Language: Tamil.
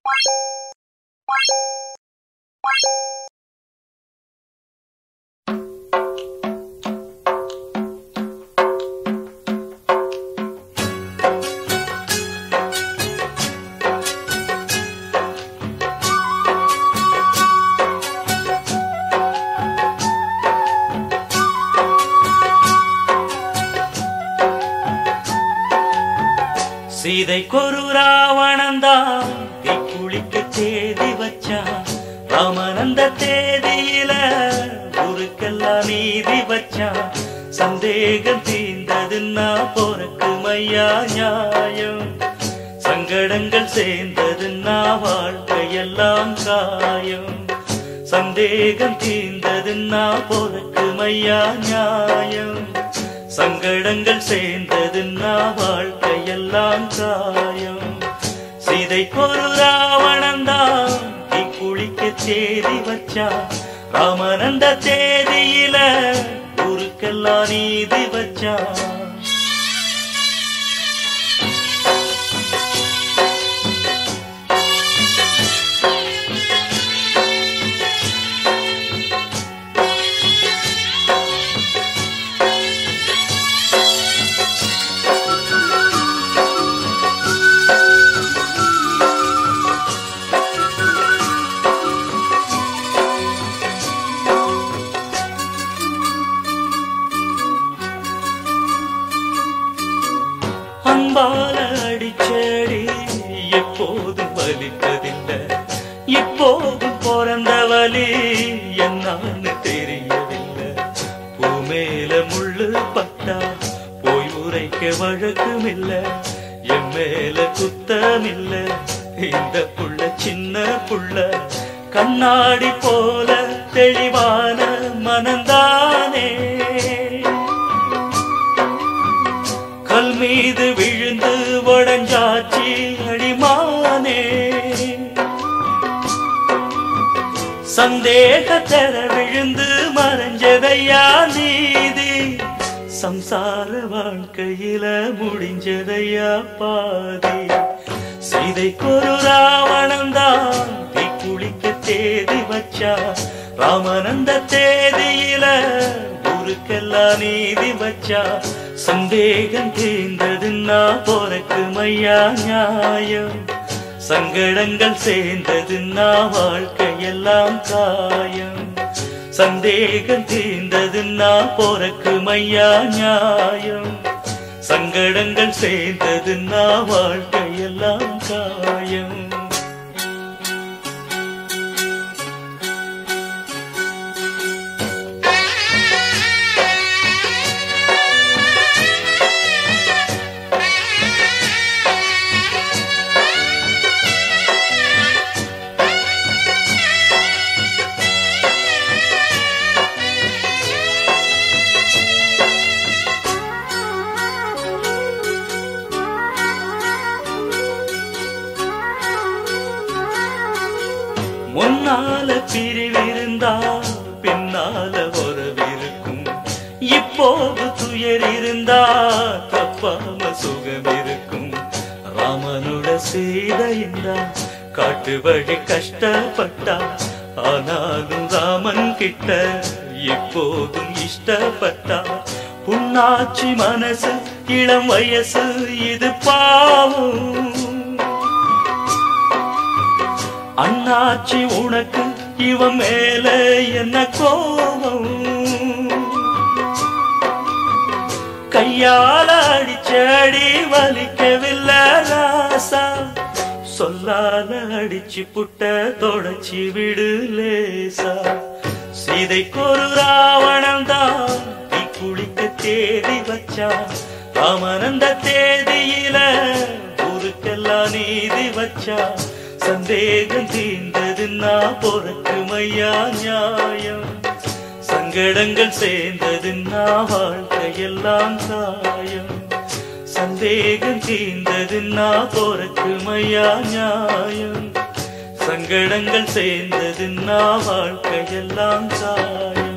சீதைக்கொரு ராவணந்தான் குளிக்க தேதி வச்சான் ராமனந்த தேதியில ஊருக்கெல்லாம் நீதி வச்சான் சந்தேகம் தீர்ந்ததுன்னா போறக்கு மையா நியாயம் சங்கடங்கள் சேர்ந்ததுன்னா வாழ்க்கையெல்லாம் காயம் சந்தேகம் தீர்ந்ததுன்னா போறக்கு மையா நியாயம் சங்கடங்கள் சேர்ந்ததுன்னா வாழ்க்கையெல்லாம் காயம் சீதைக்கொரு ராவணந்தான் நீ குளிக்க தேதி வச்சா ராமனந்த தேதியில ஊருக்கெல்லாம் நீதி வச்சா அன்பால அடிச்சடி எப்போதும் வலித்ததில்லை இப்போதும் பிறந்த வலி என்னான்னு தெரியவில்லை பூமேல முள்ளு பட்டா போய் உரைக்க வழக்கும் இல்ல என் மேல குத்தமில்ல இந்த புள்ள சின்ன புள்ள கண்ணாடி போல தெளிவான மனந்தானே கல் மீது விழுந்து உடஞ்சாச்சி அடிமானே சந்தேகத்தர விழுந்து மறைஞ்சதையா நீதி சம்சார வாழ்க்கையில முடிஞ்சதையா பாதி சீதைக்கொரு ராவணந்தான் தீ குளிக்க தேதி வச்சா ராமனந்த தேதியில ஊருக்கெல்லாம் நீதி வச்சா சந்தேகம் தீர்ந்ததுன்னா போறக்கு மையா நியாயம் சங்கடங்கள் சேர்ந்ததுன்னா வாழ்க்கையெல்லாம் காயம் சந்தேகம் தீர்ந்ததுன்னா போறக்கு மையா நியாயம் சங்கடங்கள் சேர்ந்ததுன்னா வாழ்க்கையெல்லாம் காயம் முன்னால பிரிவிருந்தா பின்னால உறவிருக்கும் இப்போது துயர் இருந்தா தப்பாம சுகம் இருக்கும் ராமனோட சீதையின்றா காட்டு வழி கஷ்டப்பட்டா ஆனாலும் ராமன் கிட்ட இப்போதும் இஷ்டப்பட்டா புண்ணாச்சி மனசு இளம் வயசு இது பாவம் அண்ணாச்சி உனக்கு இவன் மேல என்ன கோபம் கையால அடிச்சடி வலிக்கவில்லை ராசா சொல்லால அடிச்சு புட்ட தொடச்சி விடு லேசா சீதைக்கொரு ராவணன் தான் தீ குளிக்க தேதி வச்சா ராமனந்த தேதியில ஊருக்கெல்லாம் நீதி வச்சா சந்தேகம் தீர்ந்ததுன்னா பொறக்கு மையா நியாயம் சங்கடங்கள் சேர்ந்ததுன்னா வாழ்க்கையெல்லாம் காயம் சந்தேகம் தீர்ந்ததுன்னா பொறக்கு மையா நியாயம் சங்கடங்கள் சேர்ந்ததுன்னா வாழ்க்கையெல்லாம் காயம்